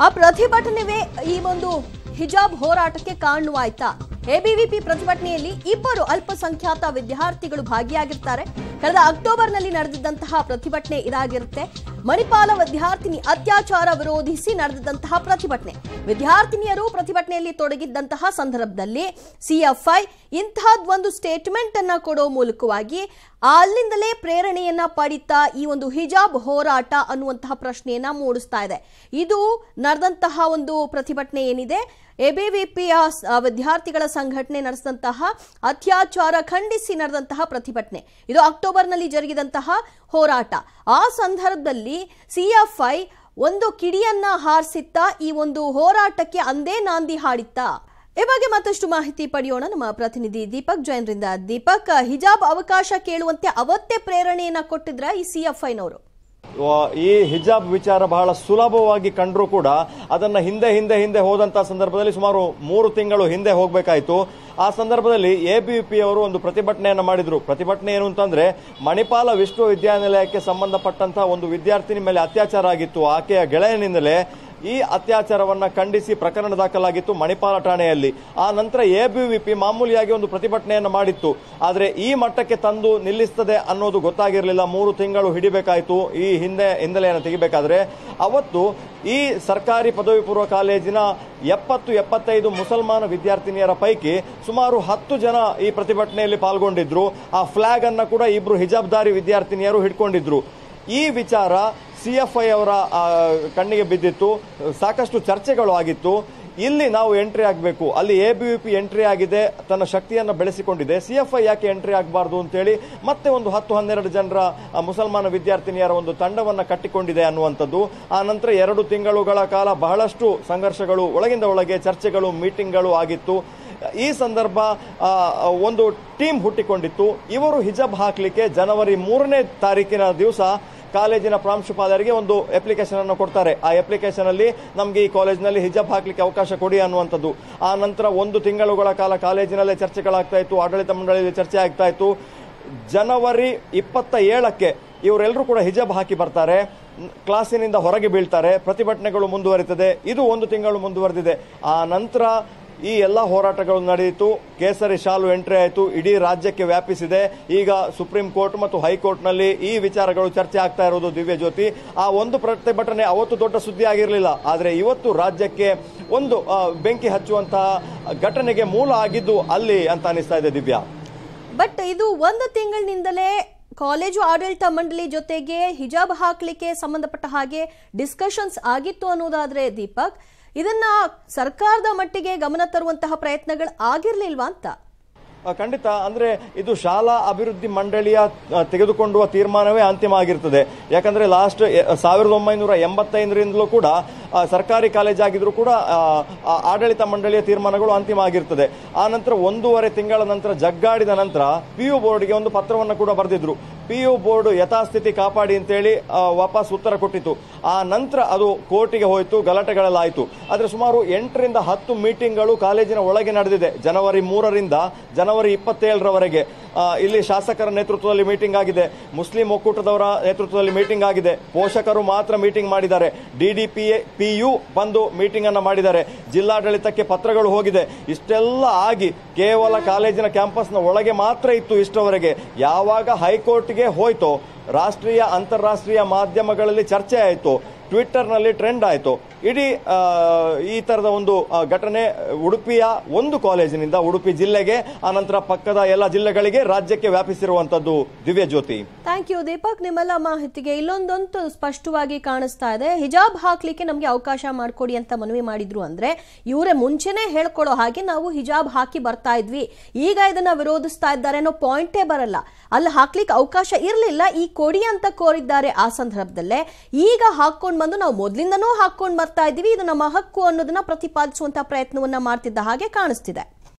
ಆ ಪ್ರತಿಭಟನೆವೇ ಈ ಒಂದು ಹಿಜಾಬ್ ಹೋರಾಟಕ್ಕೆ ಕಾರಣವಾಯ್ತಾ ಎಬಿವಿಪಿ ಪ್ರತಿಭಟನೆಯಲ್ಲಿ ಇಬ್ಬರು ಅಲ್ಪಸಂಖ್ಯಾತ ವಿದ್ಯಾರ್ಥಿಗಳು ಭಾಗಿಯಾಗಿರ್ತಾರೆ ಕಳೆದ ಅಕ್ಟೋಬರ್ನಲ್ಲಿ ನಡೆದಿದ್ದಂತಹ ಪ್ರತಿಭಟನೆ ಇದಾಗಿರುತ್ತೆ ಮಣಿಪಾಲ ವಿದ್ಯಾರ್ಥಿನಿ ಅತ್ಯಾಚಾರ ವಿರೋಧಿಸಿ ನಡೆದಿದ್ದಂತಹ ಪ್ರತಿಭಟನೆ ವಿದ್ಯಾರ್ಥಿನಿಯರು ಪ್ರತಿಭಟನೆಯಲ್ಲಿ ತೊಡಗಿದ್ದಂತಹ ಸಂದರ್ಭದಲ್ಲಿ ಸಿಎಫ್ಐ ಇಂತಹದ್ದೊಂದು ಸ್ಟೇಟ್ಮೆಂಟ್ ಅನ್ನ ಕೊಡೋ ಮೂಲಕವಾಗಿ ಅಲ್ಲಿಂದಲೇ ಪ್ರೇರಣೆಯನ್ನ ಪಡಿತಾ ಈ ಒಂದು ಹಿಜಾಬ್ ಹೋರಾಟ ಅನ್ನುವಂತಹ ಪ್ರಶ್ನೆಯನ್ನ ಮೂಡಿಸ್ತಾ ಇದೆ ಇದು ನಡೆದಂತಹ ಒಂದು ಪ್ರತಿಭಟನೆ ಏನಿದೆ ಎಬಿವಿಪಿಯ ವಿದ್ಯಾರ್ಥಿಗಳ ಸಂಘಟನೆ ನಡೆಸಿದಂತಹ ಅತ್ಯಾಚಾರ ಖಂಡಿಸಿ ನಡೆದಂತಹ ಪ್ರತಿಭಟನೆ ಇದು ಅಕ್ಟೋಬರ್ನಲ್ಲಿ ಜರುಗಿದಂತಹ ಹೋರಾಟ ಆ ಸಂದರ್ಭದಲ್ಲಿ ಸಿಎಫ್ಐ ಒಂದು ಕಿಡಿಯನ್ನ ಹಾರಿಸಿತ್ತಾ ಈ ಒಂದು ಹೋರಾಟಕ್ಕೆ ಅಂದೇ ನಾಂದಿ ಹಾಡಿತ್ತಾ ಈ ಬಗ್ಗೆ ಮತ್ತಷ್ಟು ಮಾಹಿತಿ ಪಡೆಯೋಣ ನಮ್ಮ ಪ್ರತಿನಿಧಿ ದೀಪಕ್ ಜೈನ್ರಿಂದ ದೀಪಕ್ ಹಿಜಾಬ್ ಅವಕಾಶ ಕೇಳುವಂತೆ ಅವತ್ತೇ ಪ್ರೇರಣೆಯನ್ನ ಕೊಟ್ಟಿದ್ರ ಈ ಸಿಎಫ್ಐನವರು ವ- ಈ ಹಿಜಾಬ್ ವಿಚಾರ ಬಹಳ ಸುಲಭವಾಗಿ ಕಂಡ್ರೂ ಕೂಡ ಅದನ್ನ ಹಿಂದೆ ಹಿಂದೆ ಹಿಂದೆ ಹೋದಂತ ಸಂದರ್ಭದಲ್ಲಿ ಸುಮಾರು ಮೂರು ತಿಂಗಳು ಹಿಂದೆ ಹೋಗಬೇಕಾಯಿತು ಆ ಸಂದರ್ಭದಲ್ಲಿ ಎಬಿವಿಪಿ ಅವರು ಒಂದು ಪ್ರತಿಭಟನೆಯನ್ನು ಮಾಡಿದ್ರು ಪ್ರತಿಭಟನೆ ಏನು ಅಂತಂದ್ರೆ ಮಣಿಪಾಲ ವಿಶ್ವವಿದ್ಯಾನಿಲಯಕ್ಕೆ ಸಂಬಂಧಪಟ್ಟಂತಹ ಒಂದು ವಿದ್ಯಾರ್ಥಿನಿ ಮೇಲೆ ಅತ್ಯಾಚಾರ ಆಗಿತ್ತು ಆಕೆಯ ಗೆಳೆಯನಿಂದಲೇ ಈ ಅತ್ಯಾಚಾರವನ್ನ ಖಂಡಿಸಿ ಪ್ರಕರಣ ದಾಖಲಾಗಿತ್ತು ಮಣಿಪಾಲ ಠಾಣೆಯಲ್ಲಿ ಆ ನಂತರ ಎಬಿವಿಪಿ ಮಾಮೂಲಿಯಾಗಿ ಒಂದು ಪ್ರತಿಭಟನೆಯನ್ನು ಮಾಡಿತ್ತು ಆದರೆ ಈ ಮಟ್ಟಕ್ಕೆ ತಂದು ನಿಲ್ಲಿಸ್ತದೆ ಅನ್ನೋದು ಗೊತ್ತಾಗಿರಲಿಲ್ಲ ಮೂರು ತಿಂಗಳು ಹಿಡಿಬೇಕಾಯಿತು ಈ ಹಿಂದೆ ಹಿನ್ನೆಲೆಯನ್ನು ತೆಗಿಬೇಕಾದ್ರೆ ಅವತ್ತು ಈ ಸರ್ಕಾರಿ ಪದವಿ ಪೂರ್ವ ಕಾಲೇಜಿನ ಎಪ್ಪತ್ತು ಎಪ್ಪತ್ತೈದು ಮುಸಲ್ಮಾನ ವಿದ್ಯಾರ್ಥಿನಿಯರ ಪೈಕಿ ಸುಮಾರು ಹತ್ತು ಜನ ಈ ಪ್ರತಿಭಟನೆಯಲ್ಲಿ ಪಾಲ್ಗೊಂಡಿದ್ರು ಆ ಫ್ಲಾಗ್ ಅನ್ನ ಕೂಡ ಇಬ್ರು ಹಿಜಾಬ್ದಾರಿ ವಿದ್ಯಾರ್ಥಿನಿಯರು ಹಿಡ್ಕೊಂಡಿದ್ರು ಈ ವಿಚಾರ ಸಿಎಫ್ಐ ಅವರ ಆ, ಕಣ್ಣಿಗೆ ಬಿದ್ದಿತ್ತು ಸಾಕಷ್ಟು ಚರ್ಚೆಗಳು ಆಗಿತ್ತು ಇಲ್ಲಿ ನಾವು ಎಂಟ್ರಿ ಆಗಬೇಕು ಅಲ್ಲಿ ಎ ಬಿ ಪಿ ಎಂಟ್ರಿ ಆಗಿದೆ ತನ್ನ ಶಕ್ತಿಯನ್ನು ಬೆಳೆಸಿಕೊಂಡಿದೆ ಸಿಎಫ್ಐ ಯಾಕೆ ಎಂಟ್ರಿ ಆಗಬಾರ್ದು ಅಂತೇಳಿ ಮತ್ತೆ ಒಂದು ಹತ್ತು ಹನ್ನೆರಡು ಜನರ ಆ, ಮುಸಲ್ಮಾನ ವಿದ್ಯಾರ್ಥಿನಿಯರ ಒಂದು ತಂಡವನ್ನು ಕಟ್ಟಿಕೊಂಡಿದೆ ಅನ್ನುವಂಥದ್ದು ಆ ನಂತರ ಎರಡು ತಿಂಗಳುಗಳ ಕಾಲ ಬಹಳಷ್ಟು ಸಂಘರ್ಷಗಳು ಒಳಗಿಂದ ಒಳಗೆ ಚರ್ಚೆಗಳು ಮೀಟಿಂಗ್ಗಳು ಆಗಿತ್ತು ಈ ಸಂದರ್ಭ ಆ, ಒಂದು ಟೀಮ್ ಹುಟ್ಟಿಕೊಂಡಿತ್ತು ಇವರು ಹಿಜಾಬ್ ಹಾಕ್ಲಿಕ್ಕೆ ಜನವರಿ ಮೂರನೇ ತಾರೀಕಿನ ದಿವಸ ಕಾಲೇಜಿನ ಪ್ರಾಂಶುಪಾಲರಿಗೆ ಒಂದು ಅಪ್ಲಿಕೇಶನ್ ಅನ್ನು ಕೊಡ್ತಾರೆ ಆ ಅಪ್ಲಿಕೇಶನ್ ಅಲ್ಲಿ ನಮಗೆ ಈ ಕಾಲೇಜಿನಲ್ಲಿ ಹಿಜಾಬ್ ಹಾಕ್ಲಿಕ್ಕೆ ಅವಕಾಶ ಕೊಡಿ ಅನ್ನುವಂಥದ್ದು ಆ ನಂತರ ಒಂದು ತಿಂಗಳುಗಳ ಕಾಲ ಕಾಲೇಜಿನಲ್ಲೇ ಚರ್ಚೆಗಳಾಗ್ತಾ ಇತ್ತು ಆಡಳಿತ ಮಂಡಳಿಯಲ್ಲಿ ಚರ್ಚೆ ಆಗ್ತಾ ಇತ್ತು ಜನವರಿ ಇಪ್ಪತ್ತ ಏಳಕ್ಕೆ ಇವರೆಲ್ಲರೂ ಕೂಡ ಹಿಜಾಬ್ ಹಾಕಿ ಬರ್ತಾರೆ ನ್- ಕ್ಲಾಸಿನಿಂದ ಹೊರಗೆ ಬೀಳ್ತಾರೆ ಪ್ರತಿಭಟನೆಗಳು ಮುಂದುವರಿತದೆ ಇದು ಒಂದು ತಿಂಗಳು ಮುಂದುವರೆದಿದೆ ಆ ನಂತರ ಈ ಎಲ್ಲ ಹೋರಾಟಗಳು ನಡೆಯಿತು ಕೇಸರಿ ಶಾಲು ಎಂಟ್ರಿ ಆಯಿತು ಇಡೀ ರಾಜ್ಯಕ್ಕೆ ವ್ಯಾಪಿಸಿದೆ ಈಗ ಸುಪ್ರೀಂ ಕೋರ್ಟ್ ಮತ್ತು ಹೈಕೋರ್ಟ್ನಲ್ಲಿ ಈ ವಿಚಾರಗಳು ಚರ್ಚೆ ಆಗ್ತಾ ಇರೋದು ದಿವ್ಯ ಜ್ಯೋತಿ ಆ ಒಂದು ಪ್ರತಿಭಟನೆ ಅವತ್ತು ದೊಡ್ಡ ಸುದ್ದಿ ಆಗಿರಲಿಲ್ಲ ಆದರೆ ಇವತ್ತು ರಾಜ್ಯಕ್ಕೆ ಒಂದು ಆ, ಬೆಂಕಿ ಹಚ್ಚುವಂತಹ ಘಟನೆಗೆ ಮೂಲ ಆಗಿದ್ದು ಅಲ್ಲಿ ಅಂತ ಅನಿಸ್ತಾ ಇದೆ ದಿವ್ಯಾ ಬಟ್ ಇದು ಒಂದು ತಿಂಗಳಿನಿಂದಲೇ ಕಾಲೇಜು ಆಡಳಿತ ಮಂಡಳಿ ಜೊತೆಗೆ ಹಿಜಾಬ್ ಹಾಕ್ಲಿಕ್ಕೆ ಸಂಬಂಧಪಟ್ಟ ಹಾಗೆ ಡಿಸ್ಕಷನ್ಸ್ ಆಗಿತ್ತು ಅನ್ನೋದಾದ್ರೆ ದೀಪಕ್ ಇದನ್ನ ಸರ್ಕಾರದ ಮಟ್ಟಿಗೆ ಗಮನ ತರುವಂತಹ ಪ್ರಯತ್ನಗಳು ಆಗಿರ್ಲಿಲ್ವಾ ಅಂತ ಆ, ಖಂಡಿತ ಅಂದ್ರೆ ಇದು ಶಾಲಾ ಅಭಿವೃದ್ಧಿ ಮಂಡಳಿಯ ಆ, ತೆಗೆದುಕೊಂಡುವ ತೀರ್ಮಾನವೇ ಅಂತಿಮ ಆಗಿರ್ತದೆ ಯಾಕಂದ್ರೆ ಲಾಸ್ಟ್ ಸಾವಿರದ ಒಂಬೈನೂರ ಎಂಬತ್ತೈದರಿಂದಲೂ ಕೂಡ ಆ, ಸರ್ಕಾರಿ ಕಾಲೇಜ್ ಆಗಿದ್ರು ಕೂಡ ಆ, ಆ, ಆಡಳಿತ ಮಂಡಳಿಯ ತೀರ್ಮಾನಗಳು ಅಂತಿಮ ಆಗಿರ್ತದೆ ಆ ನಂತರ ಒಂದೂವರೆ ತಿಂಗಳ ನಂತರ ಜಗ್ಗಾಡಿದ ನಂತರ ಪಿ ಯು ಬೋರ್ಡ್ಗೆ ಒಂದು ಪತ್ರವನ್ನು ಕೂಡ ಬರೆದಿದ್ರು ಪಿ ಯು ಬೋರ್ಡ್ ಯಥಾಸ್ಥಿತಿ ಕಾಪಾಡಿ ಅಂತೇಳಿ ಆ, ವಾಪಸ್ ಉತ್ತರ ಕೊಟ್ಟಿತ್ತು ಆ ನಂತರ ಅದು ಕೋರ್ಟಿಗೆ ಹೋಯಿತು ಗಲಾಟೆಗಳಲ್ಲಾಯಿತು ಆದರೆ ಸುಮಾರು ಎಂಟರಿಂದ ಹತ್ತು ಮೀಟಿಂಗ್ಗಳು ಕಾಲೇಜಿನ ಒಳಗೆ ನಡೆದಿದೆ ಜನವರಿ ಮೂರರಿಂದ ಜನವರಿ ಇಪ್ಪತ್ತೇಳರವರೆಗೆ ಆ, ಇಲ್ಲಿ ಶಾಸಕರ ನೇತೃತ್ವದಲ್ಲಿ ಮೀಟಿಂಗ್ ಆಗಿದೆ ಮುಸ್ಲಿಂ ಒಕ್ಕೂಟದವರ ನೇತೃತ್ವದಲ್ಲಿ ಮೀಟಿಂಗ್ ಆಗಿದೆ ಪೋಷಕರು ಮಾತ್ರ ಮೀಟಿಂಗ್ ಮಾಡಿದ್ದಾರೆ ಡಿಡಿಪಿಎ ಪಿ ಯು ಬಂದು ಮೀಟಿಂಗ್ ಅನ್ನ ಮಾಡಿದ್ದಾರೆ ಜಿಲ್ಲಾಡಳಿತಕ್ಕೆ ಪತ್ರಗಳು ಹೋಗಿದೆ ಇಷ್ಟೆಲ್ಲ ಆಗಿ ಕೇವಲ ಕಾಲೇಜಿನ ಕ್ಯಾಂಪಸ್ನ ಒಳಗೆ ಮಾತ್ರ ಇತ್ತು ಇಷ್ಟವರೆಗೆ ಯಾವಾಗ ಹೈಕೋರ್ಟ್ಗೆ ಹೋಯ್ತೋ ರಾಷ್ಟ್ರೀಯ ಅಂತಾರಾಷ್ಟ್ರೀಯ ಮಾಧ್ಯಮಗಳಲ್ಲಿ ಚರ್ಚೆ ಆಯಿತು ಟ್ವಿಟ್ಟರ್ನಲ್ಲಿ ಟ್ರೆಂಡ್ ಆಯಿತು ಇಡೀ ಆ, ಈ ತರದ ಒಂದು ಆ, ಘಟನೆ ಉಡುಪಿಯ ಒಂದು ಕಾಲೇಜಿನಿಂದ ಉಡುಪಿ ಜಿಲ್ಲೆಗೆ ಆನಂತರ ಪಕ್ಕದ ಎಲ್ಲ ಜಿಲ್ಲೆಗಳಿಗೆ ರಾಜ್ಯಕ್ಕೆ ವ್ಯಾಪಿಸಿರುವಂತದ್ದು ದಿವ್ಯ ಜ್ಯೋತಿ ಥ್ಯಾಂಕ್ ಯು ದೀಪಕ್ ನಿಮ್ಮೆಲ್ಲ ಮಾಹಿತಿಗೆ ಇಲ್ಲೊಂದಂತೂ ಸ್ಪಷ್ಟವಾಗಿ ಕಾಣಿಸ್ತಾ ಇದೆ ಹಿಜಾಬ್ ಹಾಕ್ಲಿಕ್ಕೆ ನಮಗೆ ಅವಕಾಶ ಮಾಡಿಕೊಡಿ ಅಂತ ಮನವಿ ಮಾಡಿದ್ರು ಅಂದ್ರೆ ಇವರೇ ಮುಂಚೆನೆ ಹೇಳ್ಕೊಳ್ಳೋ ಹಾಗೆ ನಾವು ಹಿಜಾಬ್ ಹಾಕಿ ಬರ್ತಾ ಇದ್ವಿ ಈಗ ಇದನ್ನ ವಿರೋಧಿಸ್ತಾ ಇದ್ದಾರೆ ಅನ್ನೋ ಪಾಯಿಂಟೇ ಬರಲ್ಲ ಅಲ್ಲಿ ಹಾಕ್ಲಿಕ್ಕೆ ಅವಕಾಶ ಇರಲಿಲ್ಲ ಈ ಕೊಡಿ ಅಂತ ಕೋರಿದ್ದಾರೆ ಆ ಸಂದರ್ಭದಲ್ಲೇ ಈಗ ಹಾಕೊಂಡ್ ಬಂದು ನಾವು ಮೊದ್ಲಿಂದನೂ ಹಾಕೊಂಡ್ ಬರ್ತಾ ಇದ್ವಿ ಇದು ನಮ್ಮ ಹಕ್ಕು ಅನ್ನೋದನ್ನ ಪ್ರತಿಪಾದಿಸುವಂತ ಪ್ರಯತ್ನವನ್ನ ಮಾಡ್ತಿದ್ದ ಹಾಗೆ ಕಾಣಿಸ್ತಿದೆ